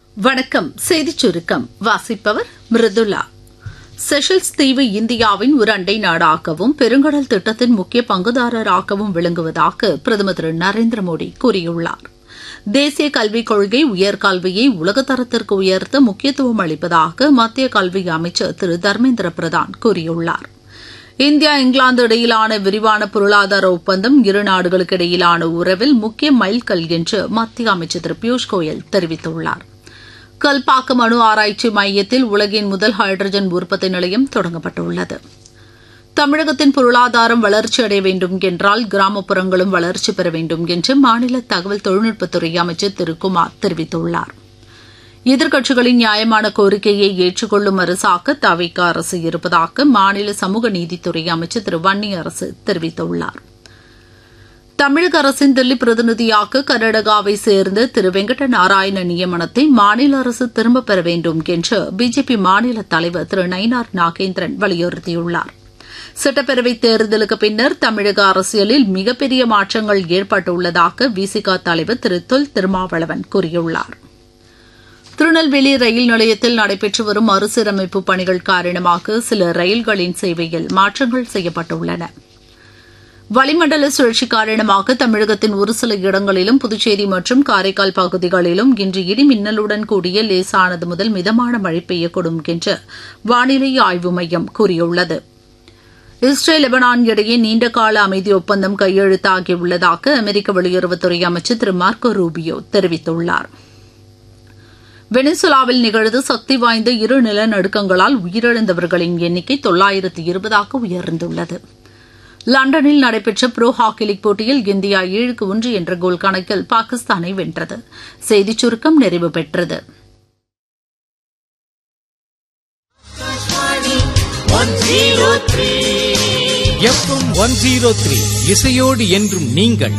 வணக்கம் செய்திச் சுருக்கம் வாசிப்பவர் மிருதுலா செஷல்ஸ் தீவு இந்தியாவின் ஒரு அண்டை நாடாகவும் பெருங்கடல் திட்டத்தின் முக்கிய பங்குதாரராகவும் விளங்குவதாக பிரதமர் திரு நரேந்திர மோடி கூறியுள்ளார் தேசிய கல்விக் கொள்கை உயர்கல்வியை உலகத்தரத்திற்கு உயர்த்த முக்கியத்துவம் அளிப்பதாக மத்திய கல்வி அமைச்சர் திரு தர்மேந்திர பிரதான் கூறியுள்ளார் இந்தியா இங்கிலாந்து இடையிலான விரிவான பொருளாதார ஒப்பந்தம் இரு நாடுகளுக்கு இடையிலான உறவில் முக்கிய மைல்கல் என்று மத்திய அமைச்சர் திரு பியூஷ் கோயல் தெரிவித்துள்ளார் கல்பாக்கம் அணு ஆராய்ச்சி மையத்தில் உலகின் முதல் ஹைட்ரஜன் உற்பத்தி நிலையம் தொடங்கப்பட்டுள்ளது தமிழகத்தின் பொருளாதாரம் வளர்ச்சியடைய வேண்டும் என்றால் கிராமப்புறங்களும் வளர்ச்சி பெற வேண்டும் என்று மாநில தகவல் தொழில்நுட்பத்துறை அமைச்சர் திரு குமார் தெரிவித்துள்ளார் எதிர்க்கட்சிகளின் நியாயமான கோரிக்கையை ஏற்றுக்கொள்ளும் அரசாக தவிக அரசு இருப்பதாக மாநில சமூக நீதித்துறை அமைச்சர் திரு வன்னி அரசு தெரிவித்துள்ளார் தமிழக அரசின் தில்லி பிரதிநிதியாக கர்நாடகாவை சேர்ந்த திரு வெங்கட நாராயண நியமனத்தை மாநில அரசு திரும்பப் பெற வேண்டும் என்று பிஜேபி மாநில தலைவர் திரு நயினார் நாகேந்திரன் வலியுறுத்தியுள்ளார் சட்டப்பேரவைத் தேர்தலுக்கு பின்னர் தமிழக அரசியலில் மிகப்பெரிய மாற்றங்கள் ஏற்பட்டுள்ளதாக விசிக தலைவர் திரு தொல் திருமாவளவன் கூறியுள்ளார் திருநெல்வேலி ரயில் நிலையத்தில் நடைபெற்று வரும் மறுசீரமைப்பு பணிகள் காரணமாக சில ரயில்களின் சேவையில் மாற்றங்கள் செய்யப்பட்டுள்ளன வளிமண்டல சுழற்சி காரணமாக தமிழகத்தின் ஒரு சில இடங்களிலும் புதுச்சேரி மற்றும் காரைக்கால் பகுதிகளிலும் இன்று இடி மின்னலுடன் கூடிய லேசானது முதல் மிதமான மழை பெய்யக்கூடும் என்று வானிலை ஆய்வு மையம் கூறியுள்ளது இஸ்ரேல் லெபனான் இடையே நீண்டகால அமைதி ஒப்பந்தம் கையெழுத்தாகியுள்ளதாக அமெரிக்க வெளியுறவுத்துறை அமைச்சர் திரு மார்க்கோ ரூபியோ தெரிவித்துள்ளாா் வெனிசுலாவில் நிகழ்ந்த சக்தி வாய்ந்த இரு நிலநடுக்கங்களால் உயிரிழந்தவர்களின் எண்ணிக்கை தொள்ளாயிரத்து இருபதாக உயர்ந்துள்ளது லண்டனில் நடைபெற்ற ப்ரோ ஹாக்கி லீக் போட்டியில் இந்தியா ஏழுக்கு ஒன்று என்ற கோல் கணக்கில் பாகிஸ்தானை வென்றது செய்திச் சுருக்கம் நிறைவு பெற்றது எஃப்எம் ஒன் ஜீரோ த்ரீ இசையோடு என்றும் நீங்கள்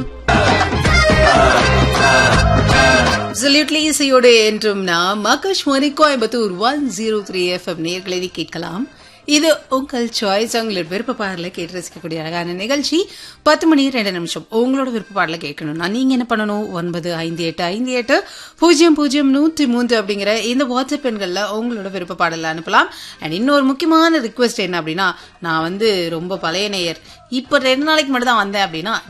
அப்சல்யூட்லி இசையோடு என்றும் நாம் Akashvani Coimbatore one zero three FM நேர்களை கேட்கலாம் இது உங்கள் சாய்ஸ் உங்களோட விருப்ப பாடல கேட்டு ரசிக்கக்கூடிய அழகான நிகழ்ச்சி பத்து மணி ரெண்டு நிமிஷம் உங்களோட விருப்ப பாடல கேட்கணும்னா நீங்க என்ன பண்ணணும் ஒன்பது ஐந்து எட்டு ஐந்து எட்டு பூஜ்ஜியம் பூஜ்ஜியம் நூற்றி மூன்று அப்படிங்கிற இந்த வாட்ஸ்அப் எண்கள்ல உங்களோட விருப்ப பாடல அனுப்பலாம் அண்ட் இன்னொரு முக்கியமான ரிக்வெஸ்ட் என்ன அப்படின்னா நான் வந்து ரொம்ப பழைய நேயர் இப்ப ரெண்டு நாளைக்கு மட்டும் தான் வந்தேன் அப்படின்னா